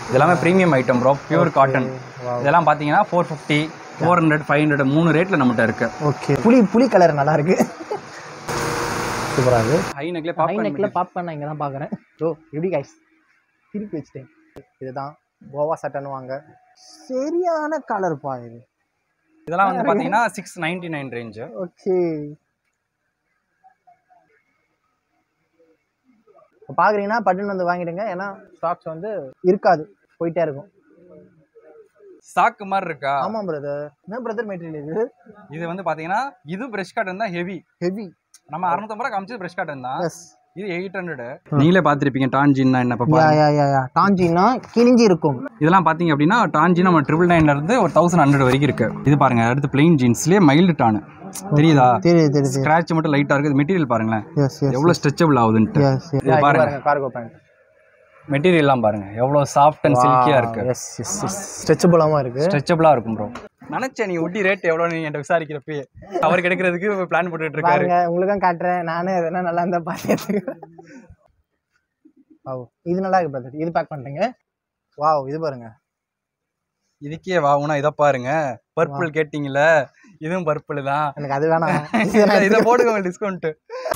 இதெல்லாமே premium item bro pure cotton இதெல்லாம் பார்த்தீங்கன்னா four fifty four hundred five hundred மூணு ரேட்டில் நம்மகிட்ட இருக்கு ஓகே புளி புளி கலர் நல்லா இருக்கு சூப்பராக இருக்கு ஹை நெக்லேயே ஹை பாப் நெக்கில் பாப்கார்ன் நான் இங்கே தான் பார்க்குறேன் ஸோ எப்படி கைஸ் திருப்பி வச்சுட்டேன் இதுதான் கோவா சட்டன் வாங்க சரியான கலர் பா இது இதெல்லாம் வந்து பார்த்தீங்கன்னா six ninety nine range okay இப்போ பார்க்குறீங்கன்னா பட்டன் வந்து வாங்கிடுங்க ஏன்னா ஸ்டாக்ஸ் வந்து இருக்காது போயிட்டே இருக்கும் சாக்கு மாதிரி இருக்கா ஆமாம் பிரதர் என்ன பிரதர் மெட்டீரியல் இது இது வந்து பார்த்தீங்கன்னா இது பிரஷ் காட்டன் தான் ஹெவி ஹெவி நம்ம அறுநூத்தம்பது ரூபா காமிச்சது பிரஷ் காட்டன் தான் எஸ் இது எயிட் ஹண்ட்ரட் நீங்களே பார்த்துருப்பீங்க டான்ஜின்னா என்ன யா பாப்பா யா யா யா டாஞ்சின்னா கிழிஞ்சி இருக்கும் இதெல்லாம் பார்த்தீங்க அப்படின்னா டான்ஜி நம்ம ட்ரிபிள் நைன்ல இருந்து ஒரு தௌசண்ட் ஹண்ட்ரட் வரைக்கும் இருக்கு இது பாருங்க அடுத்து பிளெயின் ஜீன்ஸ்லேயே மைல்டு டானு தெரியுதா தெரியுது தெரியுது ஸ்க்ராட்ச் மட்டும் லைட்டாக இருக்குது மெட்டீரியல் பாருங்களேன் எஸ் எஸ் எவ்வளோ ஸ்ட்ரெச்சபிள் ஆகுதுன்ட்டு எஸ் இது பாருங்க கார்கோ பேண்ட் மெட்டீரியல்லாம் பாருங்க எவ்வளோ சாஃப்ட் அண்ட் சில்கியாக இருக்கு எஸ் எஸ் எஸ் ஸ்ட்ரெச்சபிளாகவும் இருக்கு ஸ்ட்ரெச்சபிளாக இருக்கும் ப்ரோ நினச்சேன் நீ ஒட்டி ரேட் எவ்வளோன்னு என்கிட்ட விசாரிக்கிறப்பே அவர் கிடைக்கிறதுக்கு பிளான் போட்டுட்டு இருக்காரு பாருங்க உங்களுக்கும் காட்டுறேன் நானே எதனா நல்லா இருந்தா பார்த்து வாவ் இது நல்லா இருக்கு பிரதர் இது பேக் பண்ணிட்டேங்க வாவ் இது பாருங்க இதுக்கே வாவுனா இதை பாருங்க பர்பிள் கேட்டிங்கல்ல இதுவும் பர்பிள் தான் எனக்கு அது வேணாம் இல்ல, இதை போடுங்க டிஸ்கவுண்ட்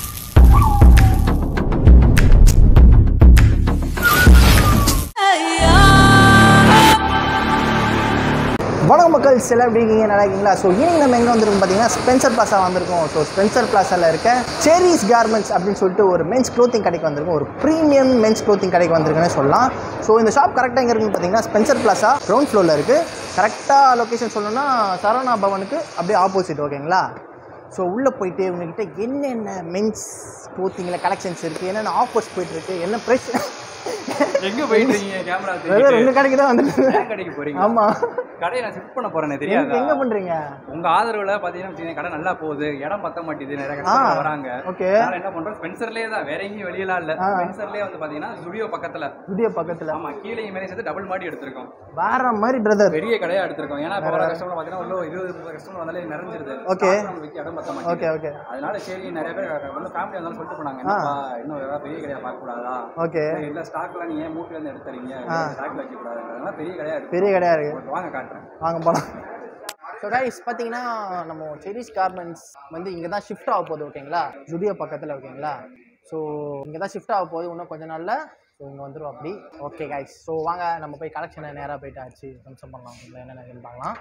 வணக்கம் மக்கள் சில எப்படி இருக்கீங்க நல்லா இருக்கீங்களா ஸோ இன்னைக்கு நம்ம எங்கே வந்திருக்கோம் பார்த்தீங்கன்னா ஸ்பென்சர் பிளாசா வந்திருக்கோம் ஸோ ஸ்பென்சர் பிளாசாவில் இருக்க செரிஸ் கார்மெண்ட்ஸ் அப்படின்னு சொல்லிட்டு ஒரு மென்ஸ் க்ளோத்திங் கடைக்கு வந்திருக்கோம் ஒரு ப்ரீமியம் மென்ஸ் க்ளோத்திங் கடைக்கு வந்திருக்குன்னு சொல்லலாம் ஸோ இந்த ஷாப் கரெக்டாக எங்கே இருக்குன்னு பார்த்தீங்கன்னா ஸ்பென்சர் பிளாசா கிரவுண்ட் ஃப்ளோரில் இருக்குது கரெக்டாக லொக்கேஷன் சொல்லணும்னா சரவணா பவனுக்கு அப்படியே ஆப்போசிட் ஓகேங்களா ஸோ உள்ளே போயிட்டு உங்ககிட்ட என்னென்ன மென்ஸ் க்ளோத்திங்கில் கலெக்ஷன்ஸ் இருக்குது என்னென்ன ஆஃபர்ஸ் போயிட்டுருக்கு என்ன ப்ரைஸ் எங்க போயிட்டு இருக்கீங்க கேமரா ரெண்டு கடைக்கு தான் வந்துருக்கு கடைக்கு போறீங்க ஆமாம் கடையை நான் ஷிஃப்ட் பண்ண போறேனே தெரியாதா எங்கே பண்ணுறீங்க உங்க ஆதரவுல பாத்தீங்கன்னா வச்சுக்கோங்க, கடை நல்லா போகுது இடம் பத்த மாட்டேங்குது நிறைய கஸ்டமர் வராங்க ஓகே அதனால என்ன பண்றோம் ஸ்பென்சர்லயே தான் வேற எங்கேயும் வெளியெல்லாம் இல்ல ஸ்பென்சர்லயே வந்து பாத்தீங்கன்னா ஸ்டுடியோ பக்கத்துல வீடியோ பக்கத்தில் ஆமா கீழே மேலே சேர்த்து டபுள் மாடி எடுத்திருக்கோம் வேற மாதிரி பிரதர் பெரிய கடையா எடுத்திருக்கோம் ஏன்னா இப்போ வர கஸ்டமர் பாத்தீங்கன்னா உள்ள இருபது முப்பது கஸ்டமர் வந்தாலே நிறைஞ்சிருது Okay. Stock நம்ம வைக்க இடம் பத்த மாட்டேங்குது ஓகே ஓகே அதனால சரி நிறைய பேர் வந்து ஃபேமிலி வந்தாலும் சொல்லிட்டு போனாங்க என்னப்பா இன்னும் ஏதாவது பெரிய கடையா பார்க்க கூடாதா ஓகே இல்ல ஸ்டாக்லாம் நீங்க ஏன் மூட்டையில இருந்து எடுத்துறீங்க ஸ்டாக்ல வைக்க கூடாதுன்றதுனால பெரிய கடையா இருக்கு பெரிய கடையா இருக்கு உங்களுக்கு வாங்க காட்டுறேன் வாங்க போகலாம் ஸோ கைஸ் பார்த்தீங்கன்னா நம்ம செரிஸ் கார்மெண்ட்ஸ் வந்து இங்கே தான் ஷிஃப்ட் ஆக போகுது ஓகேங்களா ஜுடியோ பக்கத்தில் ஓகேங்களா ஸோ இங்கே தான் ஷிஃப்ட் ஆக போகுது இன்னும் கொஞ்ச நாளில் ஸோ இங்கே வந்துடும் அப்படி ஓகே கைஸ் ஸோ வாங்க நம்ம போய் கலெக்ஷனை நேராக போயிட்டு ஆச்சு கன்சம் பண்ணலாம் இல்லை என்னென்ன இருக்குன்னு பார்க்கலாம்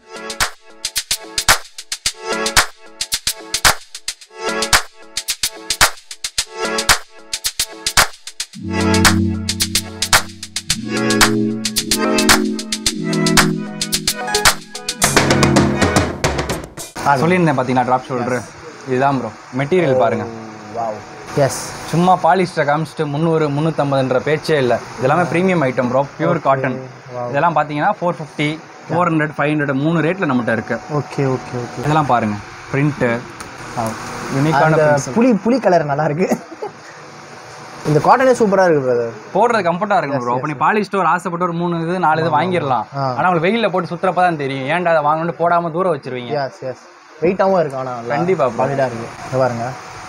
சொல்லியிருந்தேன் பார்த்தீங்கன்னா ட்ராப் ஷோல்டர் இதுதான் ப்ரோ மெட்டீரியல் பாருங்க வாவ் எஸ் சும்மா பாலிஸ்டரை காமிச்சிட்டு முந்நூறு முந்நூற்றம்பதுன்ற பேச்சே இல்லை இதெல்லாமே premium item bro pure cotton இதெல்லாம் பார்த்தீங்கன்னா four fifty four hundred five hundred மூணு ரேட்டில் நம்மகிட்ட இருக்கு ஓகே ஓகே ஓகே இதெல்லாம் பாருங்க பிரிண்ட்டு யூனிக்கான அந்த புளி புளி கலர் நல்லா இருக்கு இந்த காட்டனே சூப்பராக இருக்கு பிரதர் போடுறது கம்ஃபர்ட்டாக இருக்கும் ப்ரோ இப்போ நீ பாலிஸ்டர் ஒரு ஆசைப்பட்டு ஒரு மூணு இது நாலு இது வாங்கிடலாம் ஆ. ஆனால் உங்களுக்கு வெயிலில் போட்டு சுற்றுறப்ப தான் தெரியும் ஏன்டா அதை வாங்கணும்னு போடாமல் தூரம் வச்சிருவீங்க எஸ் எஸ் வெயிட்டாகவும் இருக்கு ஆனால் கண்டிப்பா bro. சாலிடாக இருக்கு இங்க பாருங்க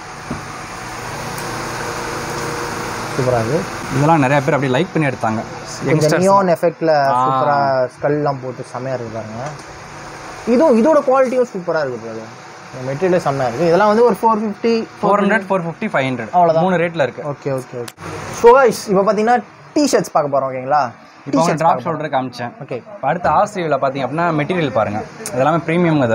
சூப்பராக இருக்கு இதெல்லாம் நிறைய பேர் அப்படியே லைக் பண்ணி எடுத்தாங்க கொஞ்சம் யங்ஸ்டர்ஸ் நியோன் எஃபெக்டில் சூப்பராக ஸ்கல்லாம் போட்டு செம்மையாக இருக்கு பாருங்க இதுவும் இதோட குவாலிட்டியும் சூப்பராக இருக்கு brother. இந்த மெட்டீரியலே செம்மையாக இருக்குது இதெல்லாம் வந்து ஒரு four fifty four hundred four fifty five hundred அவ்வளவுதான். மூணு ரேட்டில் இருக்கு okay okay okay so guys இப்போ பார்த்தீங்கன்னா டிஷர்ட்ஸ் பார்க்க போகிறோம் ஓகேங்களா இப்போ உங்க ட்ராப் ஷோல்டர் காமிச்சேன் ஓகே இப்போ அடுத்த ஆஸ்திரேலியாவில் பார்த்தீங்க அப்படின்னா மெட்டீரியல் பாருங்க இதெல்லாமே ப்ரீமியம் இது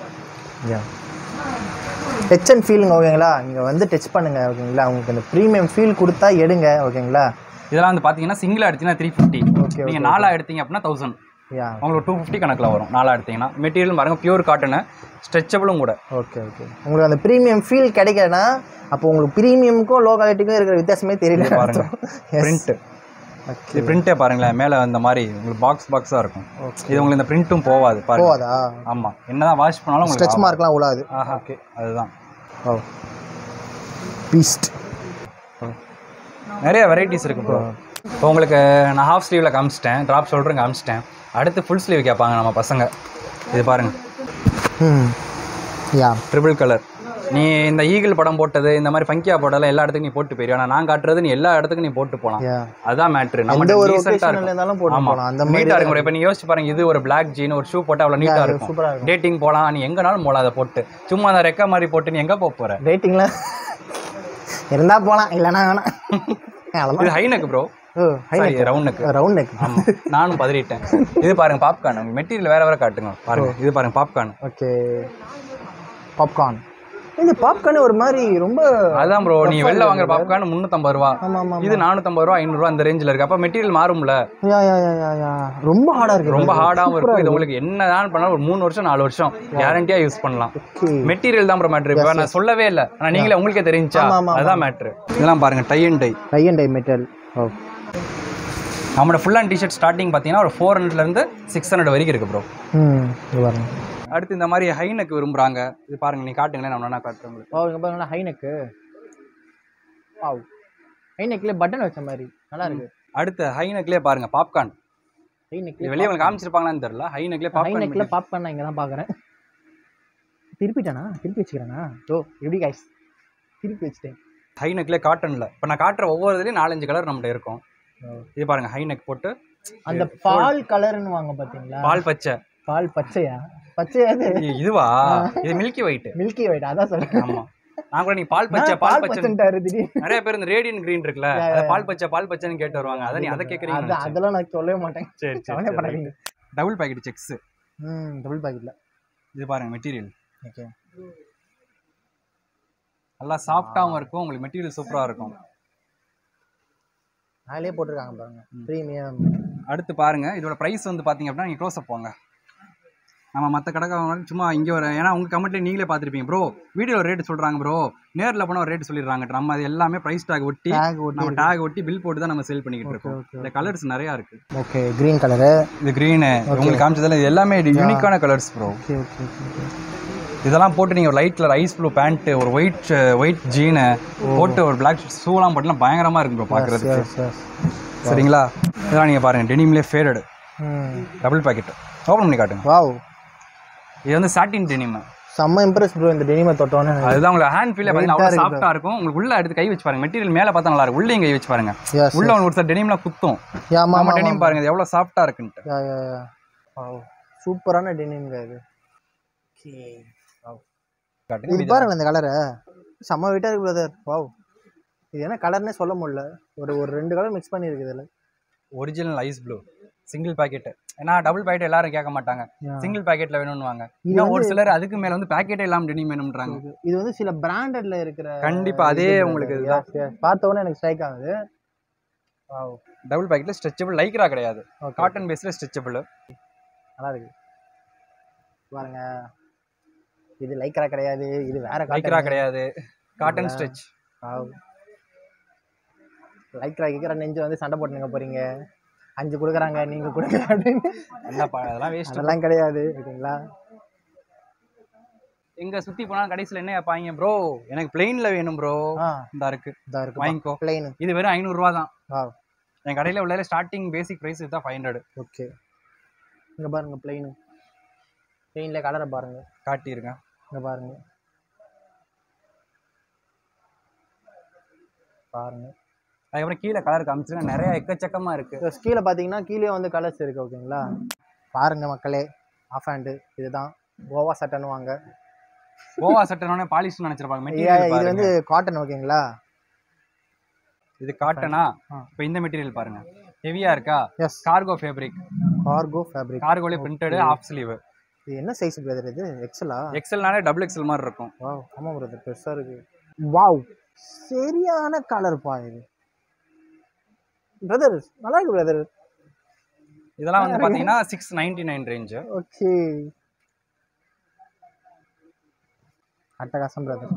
டச் அண்ட் ஃபீலுங்க ஓகேங்களா இங்கே வந்து டச் பண்ணுங்க ஓகேங்களா உங்களுக்கு அந்த ப்ரீமியம் ஃபீல் கொடுத்தா எடுங்க ஓகேங்களா இதெல்லாம் வந்து பார்த்தீங்கன்னா சிங்கிள் எடுத்தீங்கன்னா த்ரீ ஃபிஃப்டி Okay, நீங்கள் நாலா எடுத்தீங்க அப்படின்னா தௌசண்ட் யா உங்களுக்கு டூ ஃபிஃப்டி கணக்கில் வரும் நாலா எடுத்தீங்கன்னா மெட்டீரியல் பாருங்க பியூர் காட்டனு ஸ்ட்ரெச்சபிளும் கூட ஓகே ஓகே உங்களுக்கு அந்த ப்ரீமியம் ஃபீல் கிடைக்கலனா அப்போ உங்களுக்கு ப்ரீமியமுக்கும் லோ குவாலிட்டிக்கும் இருக்கிற வித்தியாசமே தெரியல பாருங்க பிரிண்ட் இது பிரிண்டே பாருங்களேன் மேலே இந்த மாதிரி உங்களுக்கு பாக்ஸ் பாக்ஸாக இருக்கும் இது உங்களுக்கு இந்த பிரிண்ட்டும் போகாது பாருங்க போவாதா ஆமாம் என்னதான் வாஷ் பண்ணாலும் உங்களுக்கு ஸ்ட்ரெச் மார்க்லாம் உழாது ஆஹா ஓகே அதுதான் ஓ பீஸ்ட் நிறைய வெரைட்டிஸ் இருக்கு ப்ரோ இப்போ உங்களுக்கு நான் ஹாஃப் ஸ்லீவில் காமிச்சிட்டேன் ட்ராப் ஷோல்டரும் காமிச்சிட்டேன் அடுத்து ஃபுல் ஸ்லீவ் கேட்பாங்க நம்ம பசங்க இது பாருங்க ம் யா ட்ரிபிள் கலர் நீ இந்த ஈகிள் படம் போட்டது இந்த மாதிரி ஃபங்கியா போட்டதெல்லாம் எல்லா இடத்துக்கும் நீ போட்டு போயிரு ஆனா நான் காட்டுறது நீ எல்லா இடத்துக்கும் நீ போட்டு போலாம் Yeah. அதான் மேட்ரு நம்ம எந்த ஒரு டீசெண்டா ஒகேஷன்ல இருக்கும் இருந்தாலும் போட்டு ஆமா போகலாம் அந்த மாதிரி நீட்டா இருக்கும் இப்ப நீ யோசிச்சு பாருங்க இது ஒரு பிளாக் ஜீன் ஒரு ஷூ போட்டா அவ்வளவு நீட்டா இருக்கும் சூப்பரா இருக்கும் டேட்டிங் போலாம் நீ எங்கனாலும் போலாம் அதை போட்டு சும்மா அந்த ரெக்க மாதிரி போட்டு நீ எங்க போக போற ரேட்டிங்ல இருந்தா போலாம் இல்லைன்னா வேணாம் அவ்வளோதான் இது high neck bro oh hi sorry round neck round neck ஆமா நானும் பதறிட்டேன் இது பாருங்க பாப்கார்ன் மெட்டீரியல் வேற வேற காட்டுங்க பாருங்க இது பாருங்க பாப்கார்ன் ஓகே பாப்கார்ன் இந்த பாப்கார்ன் ஒரு மாதிரி ரொம்ப அதான் ப்ரோ நீ வெளில வாங்குற பாப்கார்ன் முந்நூற்றம்பது ரூபா ஆமா ஆமா இது நானூற்றம்பது ரூபா ஐநூறுரூவா அந்த ரேஞ்சில் இருக்கு அப்போ மெட்டீரியல் மாறும்ல யா யா யா யா யா ரொம்ப ஹார்டா இருக்கு ரொம்ப ஹார்டாகவும் இருக்கும் இது உங்களுக்கு என்னதான் பண்ணாலும் ஒரு மூணு வருஷம் நாலு வருஷம் கேரண்டியா யூஸ் பண்ணலாம் ஓகே மெட்டீரியல் தான் ப்ரோ மேட்ரு இப்போ நான் சொல்லவே இல்லை ஆனால் நீங்களே உங்களுக்கே தெரிஞ்சா ஆமா, ஆமா, அதுதான் மேட்ரு இதெல்லாம் பாருங்க tie and tie tie and tie metal ஓ நம்மளோட ஃபுல் அண்ட் டிஷர்ட் ஸ்டார்டிங் பார்த்தீங்கன்னா ஒரு ஃபோர் ஹண்ட்ரட்லேருந்து சிக்ஸ் ஹண்ட்ரட் வரைக்கும் இருக்கு ப்ரோ ம் இது பாருங்க அடுத்து இந்த மாதிரி ஹைனக்கு விரும்புறாங்க இது பாருங்க நீ காட்டுங்களேன் நான் என்ன காட்டுறேன் உங்களுக்கு ஓ இங்க பாருங்களா ஹை நெக்கு வாவ் ஹை நெக்ல பட்டன் வச்ச மாதிரி நல்லா இருக்கு அடுத்து ஹைனக்லேயே பாருங்க பாப்கார்ன் ஹை இது நெக்ல வெளியே உங்களுக்கு காமிச்சிருப்பாங்களான்னு தெரியல ஹைனக்லேயே ஹை பாப்கார்ன் நெக்ல பாப்கார்ன் நான் இங்க தான் பாக்குறேன் திருப்பிட்டானா திருப்பி வச்சுக்கிறேனா ஓ எப்படி கைஸ் திருப்பி வச்சுட்டேன் ஹைனக்லேயே காட்டன்ல இப்போ நான் காட்டுற ஒவ்வொரு இதுலேயும் நாலஞ்சு கலர் நம்மகிட்ட இருக்கும் இது பாருங்க ஹைனக் போட்டு அந்த பால் கலர்னு வாங்க பாத்தீங்களா பால் பச்சை பால் பச்சையா பச்சையா இது இ- இதுவா இது மில்கி ஒயிட் மில்கி ஒயிட் அதான் சொல்றேன் ஆமா நான் கூட நீ பால் பச்சை நான் பால் பால் பச்சை பச்சைன்ட்டாரு திடீர்னு நிறைய பேர் இந்த ரேடியன் கிரீன் இருக்குல்ல அதை பால் பச்சை பால் பச்சைன்னு கேட்டு வருவாங்க அதை நீ அதை அது கேட்குறீங்க அதெல்லாம் நான் சொல்லவே மாட்டேன் சரி கவலை சரி பண்ணாதீங்க டபுள் பாக்கெட் செக்ஸ் ம் டபுள் பாக்கெட்ல இது பாருங்க மெட்டீரியல் ஓகே நல்லா சாஃப்டாகவும் இருக்கும் உங்களுக்கு மெட்டீரியல் சூப்பரா இருக்கும் அதிலே போட்டிருக்காங்க பாருங்க ப்ரீமியம் அடுத்து பாருங்க இதோட பிரைஸ் வந்து பாத்தீங்க அப்படின்னா நீங்க க்ளோஸ் அப் போங்க நம்ம மற்ற கடைக்காரங்க சும்மா இங்கே ஒரு ஏன்னா உங்க கமெண்ட்ல நீங்களே பார்த்துருப்பீங்க ப்ரோ வீடியோ ரேட் சொல்றாங்க ப்ரோ நேரில் போனால் ஒரு ரேட் சொல்லிடுறாங்க நம்ம அது எல்லாமே ப்ரைஸ் டாக் ஒட்டி டேக் ஒட்டி நம்ம டேக் ஒட்டி பில் போட்டு தான் நம்ம சேல் பண்ணிக்கிட்டு இருக்கோம் okay, இந்த கலர்ஸ் நிறையா இருக்கு ஓகே கிரீன் கலரு இது க்ரீனு உங்களுக்கு காமிச்சதுல இது எல்லாமே யூனிக்கான colours bro okay okay okay இதெல்லாம் போட்டு நீங்கள் light colour ice blue pant ஒரு ஒயிட் ஒயிட் ஜீனு போட்டு ஒரு பிளாக் ஷூலாம் போட்டுலாம் பயங்கரமாக இருக்கும் ப்ரோ பார்க்குறதுக்கு எஸ் எஸ் சரிங்களா இதெல்லாம் நீங்கள் பாருங்கள் டெனிம்லேயே ஃபேடடு ம் டபுள் பாக்கெட் ஓப்பன் பண்ணி காட்டுங்க வாவ் இது வந்து சாட்டின் டெனிம் செம்ம இம்ப்ரெஸ் ப்ரோ இந்த டெனிமை தொட்டோன்னு அதுதான் உங்களுக்கு ஹேண்ட் ஃபீலே பார்த்தீங்கன்னா அவ்வளோ சாஃப்டாக இருக்கும் உங்களுக்கு உள்ள எடுத்து கை வச்சு பாருங்க மெட்டீரியல் மேலே பார்த்தா நல்லா இருக்கும் உள்ளே கை வச்சு பாருங்க எஸ் உள்ள ஒரு சார் டெனிம்லாம் குத்தும் ஆமா நம்ம ஆமா டெனிம் பாருங்க இது எவ்வளோ சாஃப்டாக இருக்குன்ட்டு யா யா யா வாவ் சூப்பரான டெனிம்ங்க இது காட்டுங்க இது பாருங்க இந்த கலரை செம்ம வெயிட்டாக இருக்கு பிரதர் வாவ் இது என்ன கலர்னே சொல்ல முடியல ஒரு ஒரு ரெண்டு கலர் மிக்ஸ் பண்ணியிருக்கு இதில் original ice blue single pocket ஏன்னா டபுள் பாக்கெட் எல்லாரும் கேட்க மாட்டாங்க சிங்கிள் பாக்கெட்ல வேணும்னுவாங்க இன்னும் ஒரு சிலர் அதுக்கு மேல வந்து பாக்கெட்டே இல்லாம டெனிம் வேணும்ன்றாங்க இது வந்து சில பிராண்டட்ல இருக்கிற கண்டிப்பா அதே உங்களுக்கு இதுதான் Yes, yes. பார்த்த உடனே எனக்கு ஸ்ட்ரைக் ஆகுது வாவ் டபுள் பாக்கெட்ல ஸ்ட்ரெச்சபிள் லைக்ரா கிடையாது Okay. காட்டன் பேஸ்ல ஸ்ட்ரெச்சபிள் நல்லா இருக்கு பாருங்க இது லைக்ரா கிடையாது இது வேற லைக்ரா கிடையாது காட்டன் ஸ்ட்ரெச் லைக்ரா கேட்குற நெஞ்சு வந்து சண்டை போட்டுங்க போறீங்க அஞ்சு கொடுக்குறாங்க நீங்க கொடுக்குற அப்படின்னு என்னப்பா அதெல்லாம் வேஸ்ட் அதெல்லாம் கிடையாது ஓகேங்களா எங்க சுத்தி போனா கடைசில என்ன பாங்க ப்ரோ எனக்கு பிளெயின்ல வேணும் ப்ரோ ஆ இந்த இருக்கு இதா இருக்கு வாங்கிக்கோ பிளைன் இது வெறும் ஐநூறு ரூபா தான் ஆ என் கடையில உள்ள ஸ்டார்டிங் பேசிக் பிரைஸ் இதுதான் ஃபைவ் ஹண்ட்ரட் ஓகே இங்க பாருங்க பிளைன் பிளைன்ல கலரை பாருங்க காட்டியிருக்கேன் இங்க பாருங்க பாருங்க அதுக்கப்புறம் கீழே கலர் காமிச்சிருக்கேன் நிறைய எக்கச்சக்கமா இருக்கு இப்போ கீழே பார்த்தீங்கன்னா கீழே வந்து கலர்ஸ் இருக்கு ஓகேங்களா பாருங்க மக்களே ஆஃப் ஹேண்டு இதுதான் கோவா சட்டைன்னு வாங்க கோவா சட்டனோட பாலிஷ் நினைச்சிருப்பாங்க இது மெட்டீரியல் வந்து காட்டன் ஓகேங்களா இது காட்டனா ஆ. இப்போ இந்த மெட்டீரியல் பாருங்க ஹெவியா இருக்கா yes cargo fabric cargo fabric கார்கோலே பிரிண்டட் ஆஃப் ஸ்லீவ் இது என்ன சைஸ் பிரதர் இது எக்ஸலா எக்ஸல்னாலே டபுள் எக்ஸல் மாதிரி இருக்கும் வாவ் ஆமாம் பிரதர் பெருசாக இருக்கு வாவ் சரியான கலர்ப்பா இது பிரதர் நல்லா இருக்கு பிரதர் இதெல்லாம் வந்து பாத்தீங்கன்னா six ninety nine range okay அட்டகாசம் பிரதர்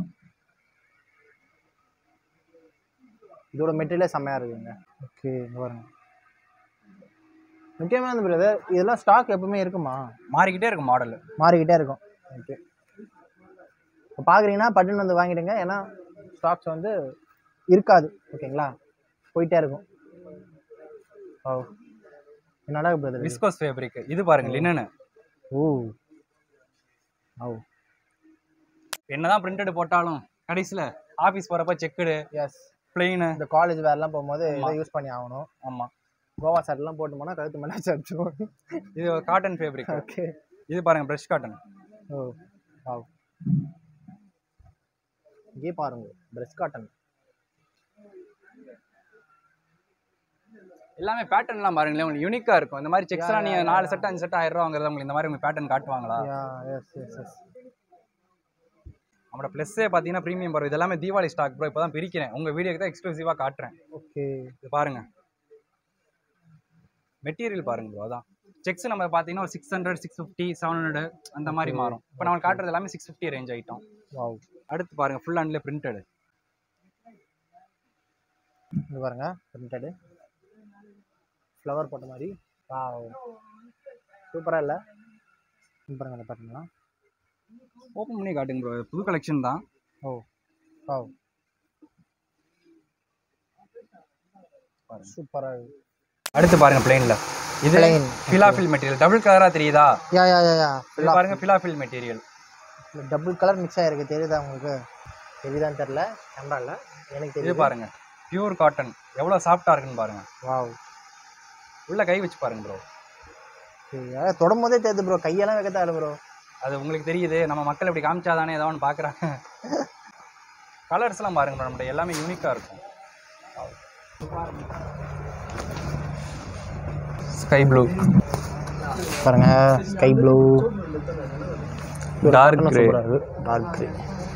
இதோட மெட்டீரியலே செம்மையாக இருக்குங்க ஓகே இங்க பாருங்க முக்கியமான பிரதர் இதெல்லாம் ஸ்டாக் எப்பவுமே இருக்குமா மாறிக்கிட்டே இருக்கும் மாடல் மாறிக்கிட்டே இருக்கும் ஓகே இப்போ பார்க்குறீங்கன்னா பட்டுன்னு வந்து வாங்கிடுங்க ஏன்னா ஸ்டாக்ஸ் வந்து இருக்காது ஓகேங்களா போயிட்டே இருக்கும் ஓ என்னடா பிரதர் விஸ்கோஸ் ஃபேப்ரிக் இது பாருங்க லினனு ஓ ஓ என்னதான் பிரிண்டட் போட்டாலும் கடைசியில் ஆஃபீஸ் போகிறப்ப செக்குடு எஸ் பிளெயின் இந்த காலேஜ் வேர்லாம் போகும்போது இதை யூஸ் பண்ணி ஆகணும் ஆமாம் கோவா சட்டெல்லாம் போட்டு போனால் கழுத்து மேலே அடிச்சிடும் இது காட்டன் ஃபேப்ரிக் ஓகே இது பாருங்க ப்ரஷ் காட்டன் ஓ வாவ் இங்கே பாருங்க பிரஷ் காட்டன் எல்லாமே பேட்டர்ன்லாம் பாருங்களேன் உங்களுக்கு யூனிக்காக இருக்கும் இந்த மாதிரி செக்ஸ்லாம் நீங்கள் நாலு செட் அஞ்சு செட் ஆயிரம் ரூபா வாங்குறது உங்களுக்கு இந்த மாதிரி உங்களுக்கு பேட்டர்ன் காட்டுவாங்களா யா எஸ் எஸ் எஸ் நம்மளோட ப்ளஸ்ஸே பார்த்தீங்கன்னா ப்ரீமியம் பருவம் இது எல்லாமே தீபாவளி ஸ்டாக் ப்ரோ இப்போ தான் பிரிக்கிறேன் உங்கள் வீடியோக்கு தான் எக்ஸ்க்ளூசிவாக காட்டுறேன் ஓகே இது பாருங்க மெட்டீரியல் பாருங்க ப்ரோ அதான் செக்ஸ் நம்ம பார்த்தீங்கன்னா ஒரு six hundred six fifty seven hundred அந்த மாதிரி மாறும் இப்போ நம்ம காட்டுறது எல்லாமே six fifty range item wow அடுத்து பாருங்க ஃபுல் ஹேண்ட்லேயே பிரிண்டட் இது பாருங்க பிரிண்டடு ஃப்ளவர் போட்ட மாதிரி வாவ் சூப்பராக இல்லை பாருங்க அதை பார்த்தீங்களா ஓப்பன் பண்ணி காட்டுங்க ப்ரோ புது கலெக்ஷன் தான் ஓ வாவ் சூப்பராக அடுத்து பாருங்க பிளெயினில் இது Plain. ஃபிலாஃபில் மெட்டீரியல் டபுள் கலராக தெரியுதா யா யா யா யா இது பாருங்க ஃபிலாஃபில் மெட்டீரியல் டபுள் கலர் மிக்ஸ் ஆகிருக்கு தெரியுதா உங்களுக்கு தெரியுதான்னு தெரில கேமராவில் எனக்கு இது தெரியுது பாருங்க பியூர் காட்டன் எவ்வளோ சாஃப்டாக இருக்குன்னு பாருங்க வாவ் உள்ள கை வச்சு பாருங்க ப்ரோ சரி தொடும் போதே தெரியுது ப்ரோ கையெல்லாம் வைக்க தேவை ப்ரோ அது உங்களுக்கு தெரியுது நம்ம மக்கள் இப்படி காமிச்சாதானே ஏதோ ஒன்று பார்க்குறாங்க கலர்ஸ்லாம் பாருங்க bro, நம்மகிட்ட எல்லாமே யூனிக்காக இருக்கும் ஸ்கை ப்ளூ பாருங்க sky blue dark grey dark grey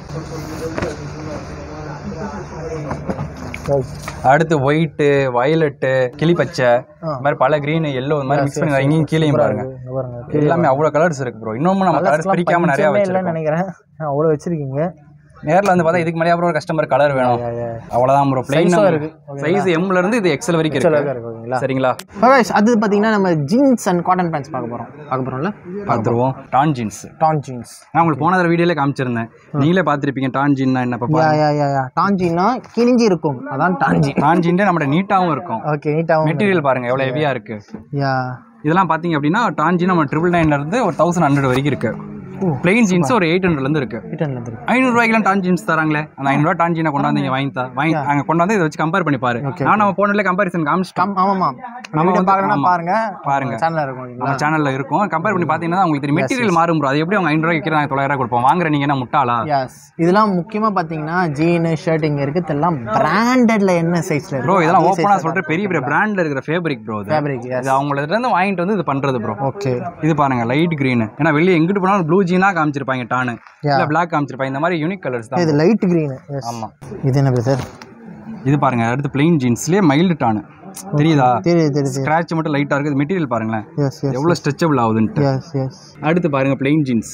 அடுத்து ஒயிட்டு வயலட்டு கிளிப்பச்சை இந்த மாதிரி பல க்ரீன் எல்லோ இந்த மாதிரி மிக்ஸ் பண்ணி இங்கேயும் கீழேயும் பாருங்க பாருங்க எல்லாமே அவ்வளோ கலர்ஸ் இருக்கு ப்ரோ இன்னமும் நம்ம கலர்ஸ் பிரிக்காம நிறைய இல்லைன்னு வச்சிருக்கோம் நினைக்கிறேன் அவ்வளோ வச்சிருக்கீங்க நேர்ல வந்து பார்த்தா இதுக்கு மேலே அப்புறம் ஒரு கஸ்டமர் கலர் வேணும் அவ்வளோதான் ப்ரோ பிளைன் Size-உம் இருக்கு. சைஸ் எம்ல இருந்து இது எக்ஸல் வரைக்கும் இருக்கு இருக்குங்களா சரிங்களா அது பார்த்தீங்கன்னா நம்ம ஜீன்ஸ் அண்ட் காட்டன் பேண்ட்ஸ் பார்க்க போகிறோம் பார்க்க போகிறோம்ல பார்த்துருவோம் டான் ஜீன்ஸ் டான் ஜீன்ஸ் நான் உங்களுக்கு போன தடவை வீடியோல காமிச்சிருந்தேன் நீங்களே பார்த்துருப்பீங்க டான் ஜீன்னா என்ன பாப்பா யா யா யா யா டான்ஜின்னா கிழிஞ்சி இருக்கும் அதான் டான்ஜி டான் ஜீன்டே நம்ம நீட்டாகவும் இருக்கும் ஓகே நீட்டாகவும் மெட்டீரியல் பாருங்க எவ்வளோ ஹெவியா இருக்கு யா இதெல்லாம் பார்த்தீங்க அப்படின்னா டான் ஜீன் நம்ம ட்ரிபிள் நைன்ல இருந்து ஒரு தௌசண்ட் ஹண்ட்ரட் வரைக்கும் இருக்கு ஓ. பிளெயின் ஜீன்ஸ் ஒரு எயிட் ஹண்ட்ரட்ல இருந்து இருக்கு ரிட்டர்னில் இருக்கு ஐநூறுரூவாய்க்குலாம் டான் ஜீன்ஸ் தராங்களே அந்த ஐநூறுரூவா டான் ஜீனை கொண்டாந்து இங்கே வாங்கி தா வாங்கி அங்கே கொண்டாந்து இதை வச்சு கம்பேர் பண்ணி பாரு நான் நம்ம போனதுல கம்பேரிசன் காமிச்சிட்டோம் கம் ஆமாம்மா நம்ம வந்து- பார்க்கணும்னா ஆமா. பாருங்க பாருங்க. சேனலில் இருக்கும் ஓகேங்களா நம்ம சேனல்ல இருக்கும் கம்பேர் பண்ணி பார்த்தீங்கன்னா உங்களுக்கு தெரியும் மெட்டீரியல் மாறும் bro. அது எப்படி அவங்க ஐநூறுரூவா விற்கிற நாங்கள் தொள்ளாயிரம் கொடுப்போம் வாங்குற நீங்க என்ன முட்டாளா எஸ் இதெல்லாம் முக்கியமாக பார்த்தீங்கன்னா ஜீனு ஷர்ட் இங்கே இருக்குது இதெல்லாம் பிராண்டட்ல என்ன சைஸில் ப்ரோ இதெல்லாம் ஓப்பனாக சொல்ற பெரிய பெரிய பிராண்ட்ல இருக்கிற ஃபேப்ரிக் ப்ரோ இது ஃபேப்ரிக் இது அவங்கள்ட்ட இருந்து வாங்கிட்டு வந்து இது பண்றது ப்ரோ ஓகே இது பாருங்க லைட் green ஏன்னா வெளியே எங்கிட்டு போனாலும் ப்ளூ ஜீனா காமிச்சிருப்பாங்க டானு இல்ல பிளாக் காமிச்சிருப்பாங்க இந்த மாதிரி யூனிக் கலர்ஸ் தான் இது லைட் க்ரீனு எஸ் ஆமா இது என்ன பிரதர் இது பாருங்க அடுத்து பிளெயின் ஜீன்ஸ்லயே மைல்டு டானு தெரியுதா தெரியுது தெரியுது ஸ்கிராட்ச் மட்டும் லைட்டா இருக்குது மெட்டீரியல் பாருங்களேன் எஸ் எஸ் எவ்வளவு ஸ்ட்ரெச்சபிள் ஆகுதுன்ட்டு எஸ் எஸ் அடுத்து பாருங்க பிளெயின் ஜீன்ஸ்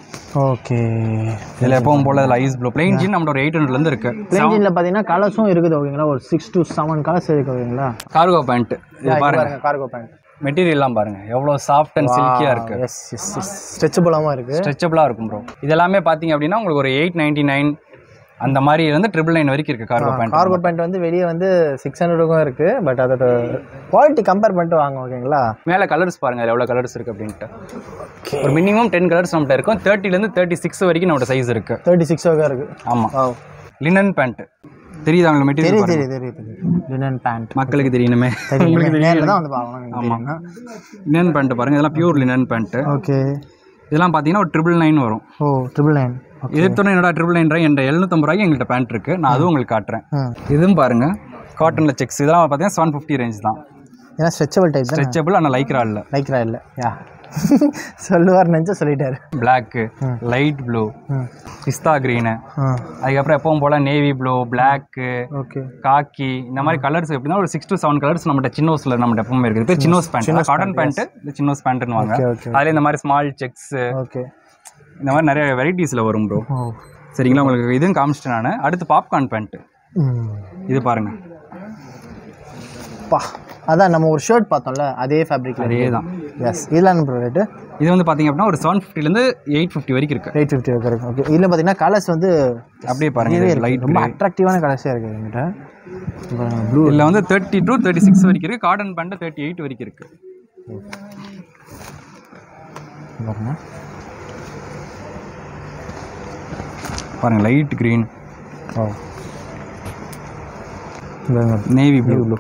ஓகே இதுல எப்பவும் போல இதுல ஐஸ் ப்ளூ பிளெயின் ஜீன் நம்மளோட எயிட் ஹண்ட்ரட்ல இருந்து இருக்கு பிளேஞ்சினில் பார்த்தீங்கன்னா கலர்ஸும் இருக்குது ஓகேங்களா ஒரு சிக்ஸ் டு செவன் கலர்ஸ் இருக்கு ஓகேங்களா கார்கோ பேண்ட் இது பாருங்க பாருங்க கார்கோ பேண்ட் மெட்டீரியல்லாம் பாருங்க எவ்வளவு சாஃப்ட் அண்ட் சில்கியா இருக்கு எஸ் எஸ் எஸ் ஸ்ட்ரெச்சபுளாகவும் இருக்குது ஸ்ட்ரெச்சபிளாக இருக்கும் ப்ரோ இதெல்லாமே பார்த்தீங்க அப்படின்னா உங்களுக்கு ஒரு எயிட் நைன்டி நைன் அந்த மாதிரி இருந்து ட்ரிபிள் நைன் வரைக்கும் இருக்கு கார்கோ பேண்ட் கார்கோ பேண்ட் வந்து வெளியே வந்து சிக்ஸ் ஹண்ட்ரடுக்கும் இருக்குது பட் அதோட குவாலிட்டி கம்பேர் பண்ணிட்டு வாங்க ஓகேங்களா மேலே கலர்ஸ் பாருங்க அதுல எவ்வளோ கலர்ஸ் இருக்கு அப்படின்ட்டு ஒரு மினிமம் டென் கலர்ஸ் நம்மகிட்ட இருக்கும் தேர்ட்டிலேருந்து தேர்ட்டி சிக்ஸ் வரைக்கும் நம்மளோட சைஸ் இருக்கு தேர்ட்டி சிக்ஸ் வரைக்கும் இருக்குது ஆமாம் ஓ லினன் பேண்ட் தெரியுதா உங்களுக்கு மெட்டீரியல் தெரியுது தெரியுது தெரியுது தெரியுது லினன் பேண்ட் மக்களுக்கு தெரியணுமே தெரியும் நேரில் தான் வந்து பார்க்கணும் ஆமாம் லினன் பேண்ட் பாருங்க இதெல்லாம் பியூர் லினன் பேண்ட் ஓகே இதெல்லாம் பார்த்தீங்கன்னா ஒரு ட்ரிபிள் நைன் வரும் ஓ ட்ரிபிள் நைன் எதிர்த்தோட என்னடா ட்ரிபிள் நைன் என்ற எழுநூத்தம்பது ரூபாய்க்கு எங்கள்கிட்ட பேண்ட் இருக்கு நான் அதுவும் உங்களுக்கு காட்டுறேன் ம் இதுவும் பாருங்க காட்டனில் செக்ஸ் இதெல்லாம் பார்த்தீங்கன்னா செவன் ஃபிஃப்டி ரேஞ்ச் தான் ஏன்னா ஸ்ட்ரெச்சபிள் டைப் தான் ஸ்ட்ரெச்சபிள் ஆனால் லைக்ரா இல்லை லைக்ரா இல்லை யா சொல்லுவார் நினச்சா சொல்லிட்டாரு பிளாக்கு லைட் ப்ளூ ம் பிஸ்தா க்ரீனு ஆ அதுக்கப்புறம் எப்பவும் போல் navy blue black okay khaki இந்த மாதிரி கலர்ஸ் எப்படின்னா ஒரு சிக்ஸ் டு செவன் கலர்ஸ் நம்மகிட்ட சின்னோஸில் நம்மகிட்ட எப்பவுமே இருக்குது இது சின்னோஸ் பேண்ட் காட்டன் பேண்ட்டு இது சின்னோஸ் பேண்ட்டுன்னு வாங்க ஓகே ஓகே அதில் இந்த மாதிரி ஸ்மால் செக்ஸ் ஓகே இந்த மாதிரி நிறைய வெரைட்டிஸில் வரும் ப்ரோ ஓ சரிங்களா உங்களுக்கு இதுவும் காமிச்சிட்டேன் நான் அடுத்து பாப்கார்ன் பேண்ட்டு ம் இது பாருங்க பா அதான் நம்ம ஒரு ஷர்ட் பார்த்தோம்ல அதே ஃபேப்ரிக்ல அதே தான் எஸ் இதில் என்ன ப்ரோ ரேட்டு இது வந்து பார்த்தீங்க அப்படின்னா ஒரு செவன் ஃபிஃப்டிலேருந்து எயிட் ஃபிஃப்டி வரைக்கும் இருக்குது எயிட் ஃபிஃப்டி இருக்குது ஓகே இதில் பார்த்தீங்கன்னா கலர்ஸ் வந்து அப்படியே பாருங்க லைட் ரொம்ப அட்ராக்டிவான கலர்ஸாக இருக்குது எங்கிட்ட ப்ளூ இதில் வந்து தேர்ட்டி டு தேர்ட்டி சிக்ஸ் வரைக்கும் இருக்குது காட்டன் பேண்ட்டு தேர்ட்டி எயிட் வரைக்கும் இருக்குது பாருங்க பாருங்க லைட் க்ரீன் ஓ இந்த navy blue blue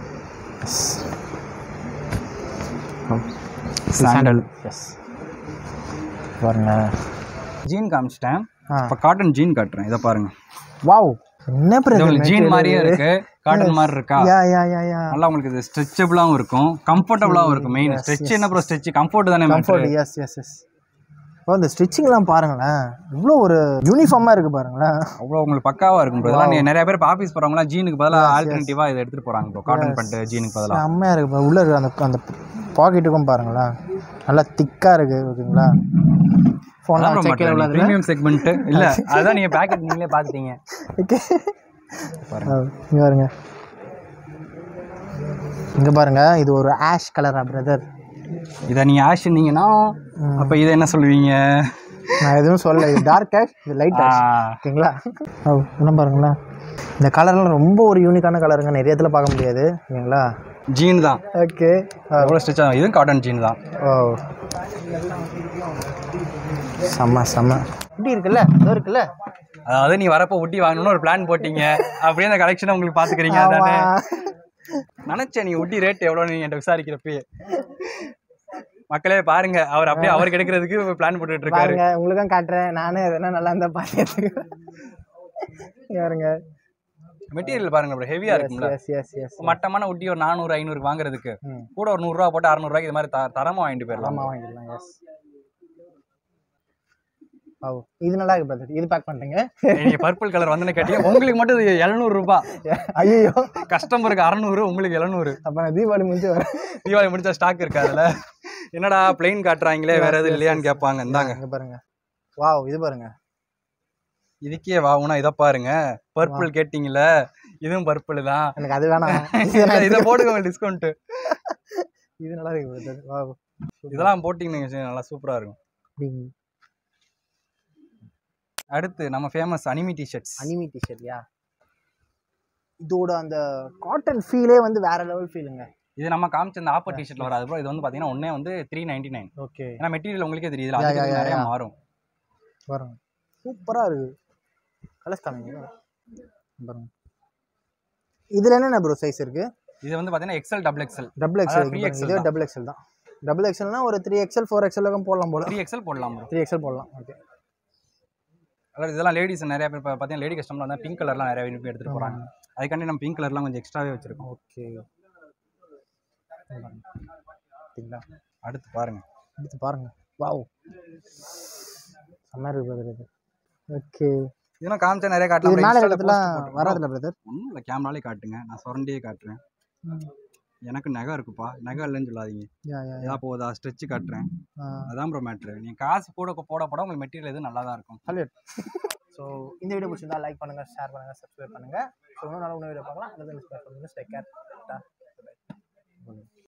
sandal yes பாருங்க ஜீன் காமிச்சிட்டேன் ஆ இப்போ காட்டன் ஜீன் காட்டுறேன் இதை பாருங்க வாவ் என்ன பிரதர் ஜீன் மாதிரியே இருக்கு காட்டன் மாதிரி இருக்கா யா யா யா யா நல்லா உங்களுக்கு இது ஸ்ட்ரெச்சபிளாகவும் இருக்கும் கம்ஃபர்டபுளாகவும் இருக்கும் மெயின் ஸ்ட்ரெச் என்ன ப்ரோ ஸ்ட்ரெச் கம்ஃபர்ட் தானே கம்ஃபர்ட் எஸ் எஸ் எஸ் இப்போ இந்த ஸ்டிச்சிங்லாம் பாருங்களேன் இவ்வளோ ஒரு யூனிஃபார்மாக இருக்குது பாருங்களேன் அவ்வளோ உங்களுக்கு பக்காவாக இருக்கும் bro. இதெல்லாம் நீ நிறைய பேர் இப்போ ஆஃபீஸ் போகிறவங்களாம் ஜீனுக்கு பதிலாக ஆல்டர்னேட்டிவாக இதை எடுத்துகிட்டு போகிறாங்க ப்ரோ காட்டன் பண்ணிட்டு ஜீனுக்கு பதிலாக செம்மையாக இருக்குது உள்ளே இருக்க அந்த அந்த பாக்கெட்டுக்கும் பாருங்களேன் நல்லா திக்காக இருக்குது ஓகேங்களா ஃபோன் செக்கில் உள்ளது ப்ரீமியம் செக்மெண்ட் இல்ல அதான் நீங்க பேக்கெட் நீங்களே பாத்துட்டீங்க ஓகே இங்கே பாருங்க இங்கே பாருங்க இது ஒரு ஆஷ் கலரா பிரதர் இதை நீங்க ஆஷினீங்கன்னா அப்ப இதை என்ன சொல்லுவீங்க நான் எதுவும் சொல்லல இது டார்க் ஆஷ் இது லைட் ஆஷ் ஓகேங்களா ஓ என்ன பாருங்களேன் இந்த கலர்லாம் ரொம்ப ஒரு யூனிக்கான கலருங்க நிறைய இடத்துல பார்க்க முடியாது ஓகேங்களா ஜீன் தான் ஓகே எவ்வளோ ஸ்டிச் ஆகும் இதுவும் காட்டன் ஜீன் தான் ஓ செம்ம செம்ம இப்படி இருக்குல்ல இதோ இருக்குல்ல அதாவது நீ வரப்போ ஒட்டி வாங்கணும்னு ஒரு பிளான் போட்டீங்க அப்படியே அந்த கலெக்ஷனை உங்களுக்கு பாத்துக்கிறீங்க அதானே நினைச்சேன் நீங்க ஒட்டி ரேட் எவ்வளோன்னு நீங்க என்கிட்ட விசாரிக்கிறப்பயே மக்களே பாருங்க அவர் அப்படியே அவருக்கு எடுக்கிறதுக்கு பிளான் போட்டுட்டு இருக்காரு பாருங்க உங்களுக்கும் காட்டுறேன் நானே எதனா நல்லா இருந்தா பார்த்து பாருங்க மெட்டீரியல் பாருங்க bro ஹெவியா இருக்கும்ல எஸ் எஸ் எஸ் மட்டமான ஒட்டி ஒரு நானூறு ஐநூறுக்கு வாங்குறதுக்கு ம். கூட ஒரு நூறுரூவா போட்டு அறநூறுவாய்க்கு இது மாதிரி த தரமா வாங்கிட்டு போயிடலாம் ஆமாம் வாங்கிடலாம் எஸ் ஓ இது நல்லா இருக்கு பிரதர் இது பேக் பண்ணிட்டேங்க நீங்க பர்பிள் கலர் வந்து கேட்டீங்க உங்களுக்கு மட்டும் இது எழுநூறு ரூபாய் ஐயோ கஸ்டமருக்கு அறநூறு உங்களுக்கு எழுநூறு அப்போ நான் தீபாவளி முடிஞ்சு வரேன் தீபாவளி முடிச்சா ஸ்டாக் இருக்கு அதுல என்னடா பிளெயின் காட்டுறாங்களே வேற எதுவும் இல்லையான்னு கேட்பாங்க இந்தாங்க இங்க பாருங்க வாவ் இது பாருங்க இதுக்கே வாவுனா இதை பாருங்க பர்பிள் கேட்டீங்கல்ல இதுவும் பர்பிள் தான் எனக்கு அது வேணாம் இது நான் இதை போடுங்க டிஸ்கவுண்ட் இது நல்லா இருக்கு பிரதர் வாவ் இதெல்லாம் போட்டிங்கன்னு வச்சுக்கோங்க, நல்லா சூப்பரா இருக்கும் அடுத்து நம்ம famous anime T-shirts anime T-shirt yeah இதோட அந்த காட்டன் ஃபீலே வந்து வேற லெவல் ஃபீலுங்க இது நம்ம காமிச்ச இந்த ஆப்பர் டிஷர்ட்ல வராது bro. இது வந்து பாத்தீங்கன்னா ஒன்னே வந்து த்ரீ நைன்டி நைன் ஓகே ஏன்னா மெட்டீரியல் உங்களுக்கே தெரியுது Yeah, அதுக்கு yeah, yeah, நிறைய yeah. மாறும் பாருங்க சூப்பரா இருக்கு கலர்ஸ் காமிங்க பாருங்க இதுல என்னென்ன ப்ரோ சைஸ் இருக்கு இது வந்து பாத்தீங்கன்னா XL double XL double XL அதான் 3XL இதே தான். டபுள் எக்ஸ்எல் தான் டபுள் எக்ஸ்எல்னா ஒரு த்ரீ எக்ஸ்எல் ஃபோர் எக்ஸ்எல் போடலாம் போல த்ரீ எக்ஸல் போடலாம் bro. த்ரீ எக்ஸ்எல் போடலாம் ஓகே அதாவது இதெல்லாம் லேடிஸ் நிறைய பேர் இப்போ பார்த்தீங்கன்னா லேடி கஸ்டமர் வந்து பிங்க் கலர்லாம் நிறைய விரும்பி எடுத்துட்டு போறாங்க அதுக்காண்டி நம்ம பிங்க் கலர்லாம் கொஞ்சம் எக்ஸ்ட்ராவே வச்சிருக்கோம் ஓகே பார்த்தீங்களா அடுத்து பாருங்க எடுத்து பாருங்க வாவ் செம்ம இருக்கு பிரதர் இது ஓகே இதெல்லாம் காமிச்சா நிறைய இது காட்டலாம் மேலே இடத்துலாம் வராதுல்ல பிரதர் ஒன்றும் இல்லை கேமராலே காட்டுங்க நான் சுரண்டியே காட்டுறேன் எனக்கு நகை இருக்குப்பா நகை இல்லைன்னு சொல்லாதீங்க யா யா ஏதா போதா ஸ்ட்ரெச்சு காட்டுறேன் ஆ அதான் ப்ரோ மேட்ரு நீங்கள் காசு கூட போட போட உங்களுக்கு மெட்டீரியல் எதுவும் நல்லா தான் இருக்கும் ஹண்ட்ரட் ஸோ இந்த வீடியோ பிடிச்சிருந்தா லைக் பண்ணுங்க ஷேர் பண்ணுங்க சப்ஸ்கிரைப் பண்ணுங்க ஸோ இன்னும் நல்ல உணவு வீடியோ பார்க்கலாம் அல்லது ஸ்டேக் கேர்